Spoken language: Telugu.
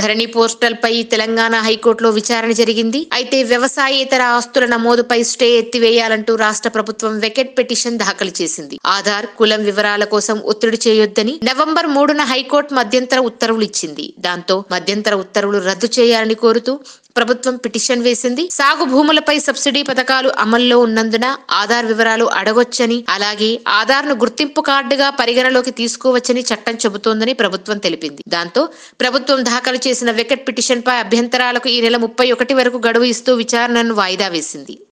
ధరణి పోర్టల్ పై తెలంగాణ హైకోర్టులో విచారణ జరిగింది అయితే వ్యవసాయేతర ఆస్తుల నమోదుపై స్టే ఎత్తివేయాలంటూ రాష్ట్ర ప్రభుత్వం వెకెట్ పిటిషన్ దాఖలు చేసింది ఆధార్ కులం వివరాల కోసం ఒత్తిడి చేయొద్దని నవంబర్ మూడున హైకోర్టు మధ్యంతర ఉత్తర్వులు ఇచ్చింది దాంతో మధ్యంతర ఉత్తర్వులు రద్దు చేయాలని కోరుతూ ప్రభుత్వం పిటిషన్ వేసింది సాగు భూములపై సబ్సిడీ పథకాలు అమల్లో ఉన్నందున ఆధార్ వివరాలు అడగొచ్చని అలాగే ఆధార్ ను గుర్తింపు కార్డుగా పరిగణలోకి తీసుకోవచ్చని చట్టం చెబుతోందని ప్రభుత్వం తెలిపింది దాంతో ప్రభుత్వం దాఖలు చేసిన వెకెట్ పిటిషన్ పై అభ్యంతరాలకు ఈ నెల ముప్పై ఒకటి వరకు గడువు ఇస్తూ విచారణను వాయిదా వేసింది